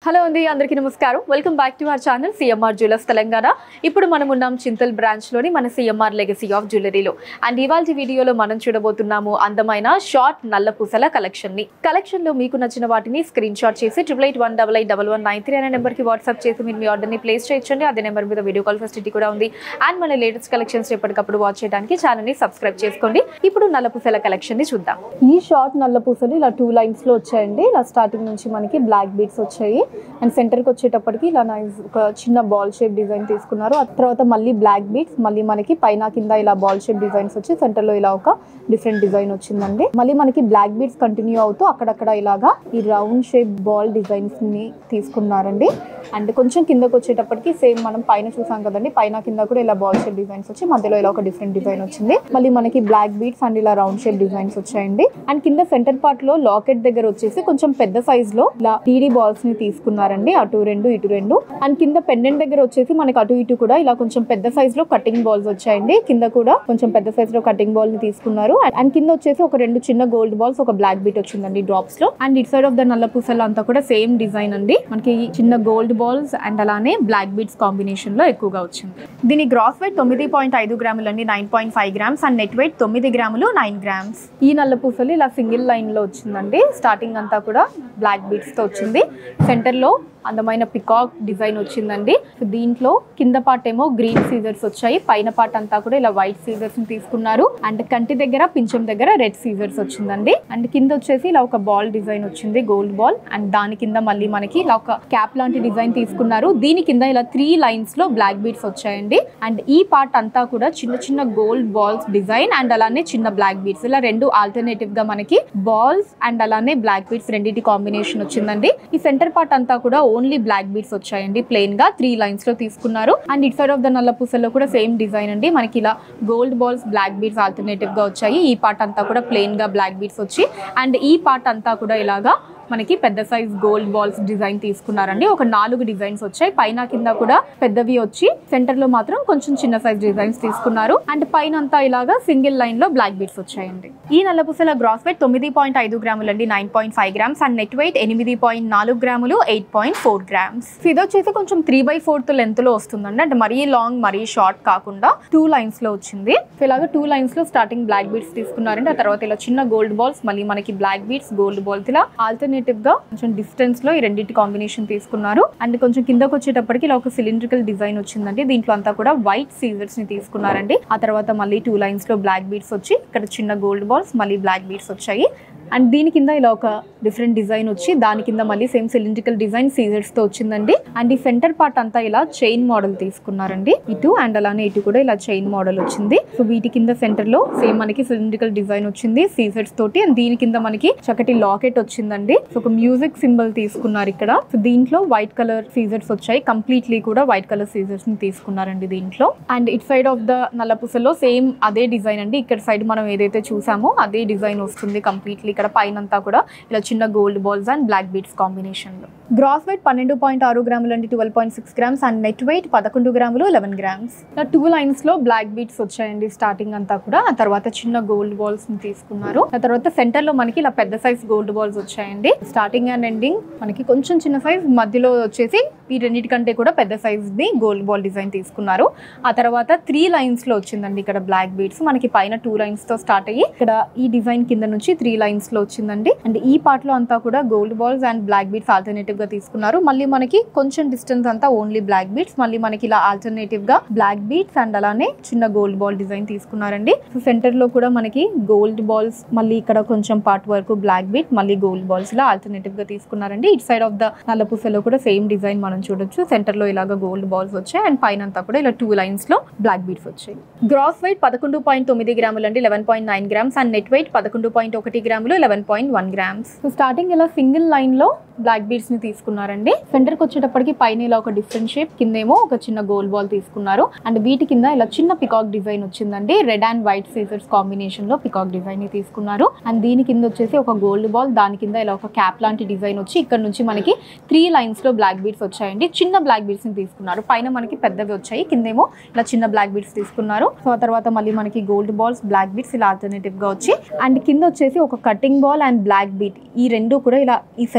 hello అండి అందరికీ నమస్కారం welcome back to our channel CMR jewellers Telangana ఇప్పుడు మనం ఉన్నాం చింతల్ బ్రాంచ్లోని మన సిఎంఆర్ లెగసీ ఆఫ్ జ్యువెలరీలో అండ్ ఇవాళ వీడియోలో మనం చూడబోతున్నాము అందమైన షార్ట్ నల్ల పూసల కలెక్షన్ని కలెక్షన్లో మీకు నచ్చిన వాటిని స్క్రీన్ షాట్ చేసి triple eight one double eight double one nine three అనే నెంబర్కి వాట్సాప్ చేసి మీరు మీ ఆర్డర్ని ప్లేస్ చేయొచ్చండి అదే నెంబర్ మీద వీడియో కాల్ ఫెసిలిటీ కూడా ఉంది అండ్ మన లేటెస్ట్ కలెక్షన్స్ ఎప్పటికప్పుడు వాచ్ చేయడానికి ఛానల్ని సబ్స్క్రైబ్ చేసుకోండి ఇప్పుడు నల్ల పూసల కలెక్షన్ని చూద్దాం ఈ షార్ట్ నల్ల పూసలు ఇలా టూ లైన్స్ లో వచ్చాయండి ఇలా స్టార్టింగ్ నుంచి మనకి బ్లాక్ బీడ్స్ వచ్చాయి అండ్ సెంటర్ కి వచ్చేటప్పటికి ఇలా నైస్ ఒక చిన్న బాల్ షేప్ డిజైన్ తీసుకున్నారు ఆ తర్వాత మళ్ళీ బ్లాక్ బీడ్స్ మళ్ళీ మనకి పైన కింద ఇలా బాల్ షేప్ డిజైన్స్ వచ్చి సెంటర్ లో ఇలా ఒక డిఫరెంట్ డిజైన్ వచ్చిందండి మళ్ళీ మనకి బ్లాక్ బీడ్స్ కంటిన్యూ అవుతూ అక్కడక్కడ ఇలాగా ఈ రౌండ్ షేప్ బాల్ డిజైన్స్ ని తీసుకున్నారండి అండ్ కొంచెం కిందకి వచ్చేటప్పటికి సేమ్ మనం పైన చూసాం కదండి పైన కింద కూడా ఇలా బాల్ షేప్ డిజైన్స్ వచ్చి మధ్యలో ఇలా ఒక డిఫరెంట్ డిజైన్ వచ్చింది మళ్ళీ మనకి బ్లాక్ బీడ్స్ అండ్ ఇలా రౌండ్ షేప్ డిజైన్స్ వచ్చాయండి అండ్ కింద సెంటర్ పార్ట్ లో లాకెట్ దగ్గర వచ్చేసి కొంచెం పెద్ద సైజ్ లో ఇలా టీడీ బాల్స్ ని తీసుకున్నారండి అటు రెండు ఇటు రెండు అండ్ కింద పెండెంట్ దగ్గర వచ్చేసి మనకి అటు ఇటు కూడా ఇలా కొంచెం పెద్ద సైజ్ లో కటింగ్ బాల్స్ వచ్చాయండి కింద కూడా కొంచెం పెద్ద సైజ్ లో కటింగ్ బాల్ ని తీసుకున్నారు అండ్ కింద వచ్చేసి ఒక రెండు చిన్న గోల్డ్ బాల్స్ ఒక బ్లాక్ బీట్ వచ్చిందండి డ్రాప్స్ లో and it side of the నల్ల పూసలు అంతా కూడా సేమ్ డిజైన్ అండి మనకి చిన్న గోల్డ్ బాల్స్ అండ్ అలానే బ్లాక్ బీట్స్ కాంబినేషన్ లో ఎక్కువగా వచ్చింది దీని గ్రాస్ వెయిట్ తొమ్మిది పాయింట్ ఐదు గ్రాములు అండి nine point five grams and net weight తొమ్మిది గ్రాములు నైన్ గ్రామ్స్ ఈ నల్ల పూసలు ఇలా సింగిల్ లైన్ లో వచ్చిందండి స్టార్టింగ్ అంతా కూడా బ్లాక్ బీట్స్ తో వచ్చింది సెంటర్ లో అందమైన పికాక్ డిజైన్ వచ్చిందండి సో దీంట్లో కింద పార్ట్ ఏమో గ్రీన్ సీజర్స్ వచ్చాయి పైన పార్ట్ అంతా కూడా ఇలా వైట్ సీజర్స్ ని తీసుకున్నారు అండ్ కంటి దగ్గర పింఛం దగ్గర రెడ్ సీజర్స్ వచ్చిందండి అండ్ కింద వచ్చేసి ఇలా ఒక బాల్ డిజైన్ వచ్చింది గోల్డ్ బాల్ అండ్ దాని కింద మళ్ళీ మనకి ఇలా ఒక క్యాప్ లాంటి డిజైన్ తీసుకున్నారు దీని కింద ఇలా త్రీ లైన్స్ లో బ్లాక్ బీడ్స్ వచ్చాయండి అండ్ ఈ పార్ట్ అంతా కూడా చిన్న చిన్న గోల్డ్ బాల్స్ డిజైన్ అండ్ అలానే చిన్న బ్లాక్ బీడ్స్ ఇలా రెండు ఆల్టర్నేటివ్ గా మనకి బాల్స్ అండ్ అలానే బ్లాక్ బీడ్స్ రెండింటి కాంబినేషన్ వచ్చిందండి ఈ సెంటర్ పార్ట్ అంతా కూడా ఓన్లీ బ్లాక్ బీడ్స్ వచ్చాయండి ప్లెయిన్ గా త్రీ లైన్స్ లో తీసుకున్నారు and it side of the నల్ల పూసల్లో కూడా సేమ్ డిజైన్ అండి మనకి ఇలా gold balls black beads alternative గా వచ్చాయి ఈ పార్ట్ అంతా కూడా ప్లెయిన్ గా బ్లాక్ బీడ్స్ వచ్చి అండ్ ఈ పార్ట్ అంతా కూడా ఇలాగా మనకి పెద్ద సైజ్ గోల్డ్ బాల్స్ డిజైన్ తీసుకున్నారండి ఒక నాలుగు డిజైన్స్ వచ్చాయి పైన కింద కూడా పెద్దవి వచ్చి సెంటర్ లో మాత్రం కొంచెం చిన్న సైజ్ డిజైన్స్ తీసుకున్నారు అండ్ పైన అంతా ఇలాగా సింగిల్ లైన్ లో బ్లాక్ బీడ్స్ వచ్చాయండి ఈ నల్లపూసల గ్రాస్ వెయిట్ తొమ్మిది పాయింట్ ఐదు గ్రాములు అండి nine point five grams and net weight ఎనిమిది పాయింట్ నాలుగు గ్రాములు ఎయిట్ పాయింట్ ఫోర్ గ్రామ్స్ ఇది వచ్చేసి కొంచెం త్రీ బై ఫోర్త్ లెంత్ లో వస్తుందండి అంటే మరీ లాంగ్ మరీ షార్ట్ కాకుండా టూ లైన్స్ లో వచ్చింది సో ఇలాగా టూ లైన్స్ లో స్టార్టింగ్ బ్లాక్ బీడ్స్ తీసుకున్నారండి ఆ తర్వాత ఇలా చిన్న గోల్డ్ బాల్స్ మళ్ళీ మనకి బ్లాక్ బీడ్స్ గోల్డ్ బాల్స్ ఇలా ఆల్టర్నేటివ్ గా కొంచెం డిస్టెన్స్ లో ఈ రెండింటి కాంబినేషన్ తీసుకున్నారు అండ్ కొంచెం కిందకు వచ్చేటప్పటికి ఇలా ఒక సిలిండ్రికల్ డిజైన్ వచ్చిందండి దీంట్లో అంతా కూడా వైట్ సీజర్స్ ని తీసుకున్నారండి ఆ తర్వాత మళ్ళీ టూ లైన్స్ లో బ్లాక్ బీడ్స్ వచ్చి ఇక్కడ చిన్న గోల్డ్ బాల్స్ మళ్ళీ బ్లాక్ బీడ్స్ వచ్చాయి అండ్ దీని కింద ఇలా ఒక డిఫరెంట్ డిజైన్ వచ్చి దాని కింద మళ్ళీ సేమ్ సిలిండ్రికల్ డిజైన్ సీజర్స్ తో వచ్చిందండి అండ్ ఈ సెంటర్ పార్ట్ అంతా ఇలా చైన్ మోడల్ తీసుకున్నారండి ఇటు అండ్ అలానే ఇటు కూడా ఇలా చైన్ మోడల్ వచ్చింది సో వీటి కింద సెంటర్ లో సేమ్ మనకి సిలిండ్రికల్ డిజైన్ వచ్చింది సీజర్స్ తోటి అండ్ దీని కింద మనకి చక్కటి లాకెట్ వచ్చిందండి సో ఒక మ్యూజిక్ సింబల్ తీసుకున్నారు ఇక్కడ సో దీంట్లో వైట్ కలర్ సీజర్స్ వచ్చాయి కంప్లీట్లీ కూడా వైట్ కలర్ సీజర్స్ ని తీసుకున్నారండి దీంట్లో and it side of the నల్లపూసలో సేమ్ అదే డిజైన్ అండి ఇక్కడ సైడ్ మనం ఏదైతే చూసామో అదే డిజైన్ వస్తుంది కంప్లీట్లీ ఇక్కడ పైన అంతా కూడా ఇలా చిన్న gold balls and black beads combination లో గ్రాస్ వెయిట్ పన్నెండు పాయింట్ ఆరు గ్రాములు అండి twelve point six grams and net weight పదకొండు గ్రాములు లెవెన్ గ్రామ్స్ ఇలా టూ లైన్స్ లో బ్లాక్ బీట్స్ వచ్చాయండి స్టార్టింగ్ అంతా కూడా ఆ తర్వాత చిన్న గోల్డ్ బాల్స్ ని తీసుకున్నారు ఆ తర్వాత సెంటర్ లో మనకి ఇలా పెద్ద సైజ్ గోల్డ్ బాల్స్ వచ్చాయండి స్టార్టింగ్ అండ్ ఎండింగ్ మనకి కొంచెం చిన్న సైజ్ మధ్యలో వచ్చేసి ఈ రెండింటికంటే కూడా పెద్ద సైజ్ ది గోల్డ్ బాల్ డిజైన్ తీసుకున్నారు ఆ తర్వాత త్రీ లైన్స్ లో వచ్చిందండి ఇక్కడ బ్లాక్ బీడ్స్ మనకి పైన టూ లైన్స్ తో స్టార్ట్ అయ్యి ఇక్కడ ఈ డిజైన్ కింద నుంచి త్రీ లైన్స్ లో వచ్చిందండి అండ్ ఈ పార్ట్ లో అంతా కూడా gold balls and black beads alternative గా తీసుకున్నారు మళ్ళీ మనకి కొంచెం డిస్టెన్స్ అంతా ఓన్లీ బ్లాక్ బీడ్స్ మళ్ళీ మనకి ఇలా ఆల్టర్నేటివ్ గా బ్లాక్ బీడ్స్ అండ్ అలానే చిన్న గోల్డ్ బాల్ డిజైన్ తీసుకున్నారండి సో సెంటర్ లో కూడా మనకి గోల్డ్ బాల్స్ మళ్ళీ ఇక్కడ కొంచెం పార్ట్ వరకు బ్లాక్ బీట్ మళ్ళీ గోల్డ్ బాల్స్ ఇలా ఆల్టర్నేటివ్ గా తీసుకున్నారండి ఇటు సైడ్ ఆఫ్ ద నల్లపూసలో కూడా సేమ్ డిజైన్ మనం చూడొచ్చు సెంటర్ లో ఇలాగ గోల్డ్ బాల్స్ వచ్చాయి అండ్ పైన అంతా కూడా ఇలా టూ లైన్స్ లో బ్లాక్ బీట్స్ వచ్చాయి గ్రాస్ వెయిట్ పదకొండు పాయింట్ తొమ్మిది గ్రాములు అండి eleven point nine grams and net weight పదకొండు పాయింట్ ఒకటి గ్రాములు eleven point one grams so starting ఇలా సింగిల్ లైన్ లో బ్లాక్ బీడ్స్ ని తీసుకున్నారండి సెంటర్ కి వచ్చేటప్పటికి పైన ఇలా ఒక డిఫరెంట్ షేప్ కిందేమో ఒక చిన్న గోల్డ్ బాల్ తీసుకున్నారు అండ్ వీటి కింద ఇలా చిన్న పికాక్ డిజైన్ వచ్చిందండి రెడ్ అండ్ వైట్ సీజర్స్ కాంబినేషన్ లో పికాక్ డిజైన్ ని తీసుకున్నారు అండ్ దీని కింద వచ్చేసి ఒక గోల్డ్ బాల్ దాని కింద ఇలా ఒక క్యాప్ లాంటి డిజైన్ వచ్చి ఇక్కడ నుంచి మనకి త్రీ లైన్స్ లో బ్లాక్ బీడ్స్ వచ్చాయండి చిన్న బ్లాక్ బీడ్స్ ని తీసుకున్నారు పైన మనకి పెద్దవి వచ్చాయి కిందేమో ఇలా చిన్న బ్లాక్ బీడ్స్ తీసుకున్నారు సో ఆ తర్వాత మళ్ళీ మనకి గోల్డ్ బాల్స్ బ్లాక్ బీడ్స్ ఇలా ఆల్టర్నేటివ్ గా వచ్చి అండ్ కింద వచ్చేసి ఒక cutting ball and black bead ఈ రెండు కూడా ఇలా ఈ సెంటర్ పార్ట్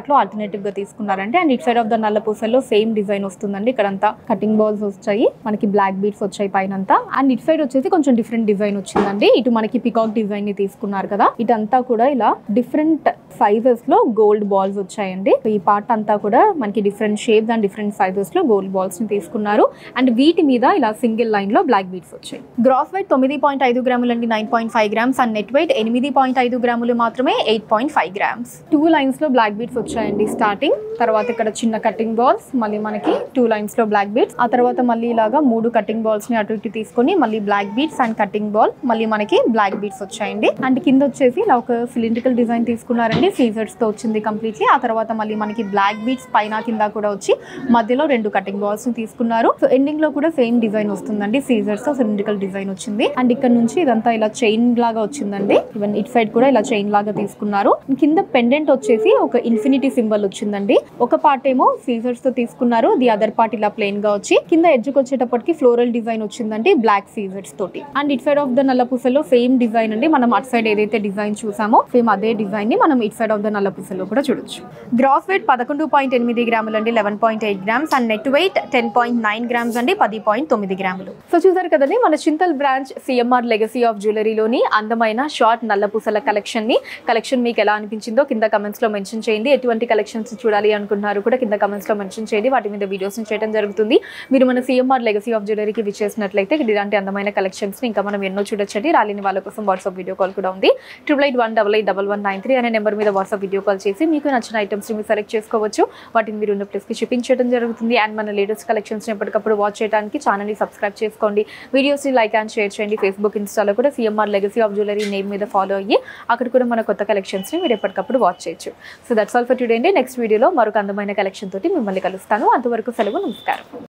లో ఆల్టర్నేటివ్ గా తీసుకున్నారంటే and it side of the నల్ల పూసల్లో సేమ్ డిజైన్ వస్తుందండి ఇక్కడంతా కటింగ్ బాల్స్ వచ్చాయి మనకి బ్లాక్ బీడ్స్ వచ్చాయి పైన అండ్ ఇట్ సైడ్ వచ్చేసి కొంచెం డిఫరెంట్ డిజైన్ వచ్చిందండి ఇటు మనకి పికాక్ డిజైన్ ని తీసుకున్నారు కదా ఇటంతా కూడా ఇలా డిఫరెంట్ సైజెస్ లో గోల్డ్ బాల్స్ వచ్చాయండి So ఈ పార్ట్ అంతా కూడా మనకి different shapes and different sizes లో గోల్డ్ బాల్స్ ని తీసుకున్నారు అండ్ వీటి మీద ఇలా సింగిల్ లైన్ లో బ్లాక్ బీడ్స్ వచ్చాయి గ్రాస్ వెయిట్ తొమ్మిది పాయింట్ ఐదు గ్రాములు అండి nine point five grams and net weight ఎనిమిది పాయింట్ ఐదు గ్రాములు మాత్రమే eight point five grams two lines లో బ్లాక్ బీడ్స్ వచ్చాయండి స్టార్టింగ్ తర్వాత ఇక్కడ చిన్న కటింగ్ బాల్స్ మళ్ళీ మనకి టూ లైన్స్ లో బ్లాక్ బీడ్స్ ఆ తర్వాత మళ్ళీ ఇలాగా మూడు కటింగ్ బాల్స్ ని అటు ఇటు తీసుకొని మళ్ళీ black beads and cutting ball మళ్ళీ మనకి బ్లాక్ బీడ్స్ వచ్చాయండి అండ్ కింద వచ్చేసి ఇలా ఒక సిలిండ్రికల్ డిజైన్ తీసుకున్నారండి సీజర్స్ తో వచ్చింది కంప్లీట్లీ ఆ తర్వాత మళ్ళీ మనకి బ్లాక్ బీడ్స్ పైన కింద కూడా వచ్చి మధ్యలో రెండు కటింగ్ బాల్స్ ని తీసుకున్నారు సో ఎండింగ్ లో కూడా సేమ్ డిజైన్ వస్తుందండి సీజర్స్ తో సిలిండ్రికల్ డిజైన్ వచ్చింది అండ్ ఇక్కడ నుంచి ఇదంతా ఇలా చైన్ లాగా వచ్చిందండి ఈవెన్ ఇట్ సైడ్ కూడా ఇలా చైన్ లాగా తీసుకున్నారు కింద పెండెంట్ వచ్చేసి ఒక ఇన్ఫినిటీ సింబల్ వచ్చిందండి ఒక పార్ట్ ఏమో సీజర్స్ తో తీసుకున్నారు ది అదర్ పార్ట్ ఇలా ప్లెయిన్ గా వచ్చి కింద ఎడ్జ్కి వచ్చేటప్పటికి ఫ్లోరల్ డిజైన్ వచ్చిందండి బ్లాక్ సీజర్స్ తోటి and it side of the నల్ల పూసలో సేమ్ డిజైన్ అండి మనం అట్ సైడ్ ఏదైతే డిజైన్ చూసామో సేమ్ అదే డిజైన్ ని మనం ఇట్ సైడ్ ఆఫ్ ద నల్ల పూసలో కూడా చూడొచ్చు గ్రాస్ వెయిట్ పదకొండు పాయింట్ ఎనిమిది గ్రాములు అండి eleven point eight grams and net weight ten point nine grams అండి పది పాయింట్ తొమ్మిది గ్రాములు సో చూసారు కదండి మన Chintal branch CMR legacy of జ్యువెలరీలోని అందమైన షార్ట్ నల్లపూసల కలెక్షన్ ని కలెక్షన్ మీకు ఎలా అనిపించిందో కింద కమెంట్స్ లో మెన్షన్ చేయండి ఎటువంటి కలెక్షన్స్ చూడాలి అనుకుంటున్నారు కూడా కింద కమెంట్స్ లో మెన్షన్ చేయండి వాటి మీద వీడియోస్ చేయడం జరుగుతుంది మీరు మన సిఎంఆర్ లెగసీ ఆఫ్ జ్యువెలరీకి విచ్చేసినట్లయితే ఇలాంటి అందమైన కలెక్షన్స్ ని ఇంకా మనం ఎన్నో చూడొచ్చండి రాలేని వాళ్ళ కోసం వాట్సాప్ వీడియో కాల్ కూడా ఉంది triple eight one double eight double one nine three అనే నెంబర్ మీద వాట్సాప్ వీడియో కాల్ చేసి మీకు నచ్చిన ఐటమ్స్ ని మీరు సెలెక్ట్ చేసుకోవచ్చు వాటిని మీరు ఉన్న ప్లేస్కి షిప్పింగ్ చేయడం జరుగుతుంది అండ్ మన లేటెస్ట్ కలెక్షన్స్ ఎప్పటికప్పుడు వాచ్ చేయడానికి ఛానల్ని సబ్స్క్రైబ్ చేసుకోండి వీడియోస్ని లైక్ అండ్ షేర్ చేయండి ఫేస్బుక్ ఇన్స్టాలో కూడా CMR legacy of jewellery name మీద ఫాలో అయ్యి అక్కడ కూడా మన కొత్త కలెక్షన్స్ని మీరు ఎప్పటికప్పుడు వాచ్ చేయొచ్చు so that's all for today అండి నెక్స్ట్ వీడియోలో మరొక అందమైన కలెక్షన్ తోటి మిమ్మల్ని కలుస్తాను అంతవరకు సెలవు నమస్కారం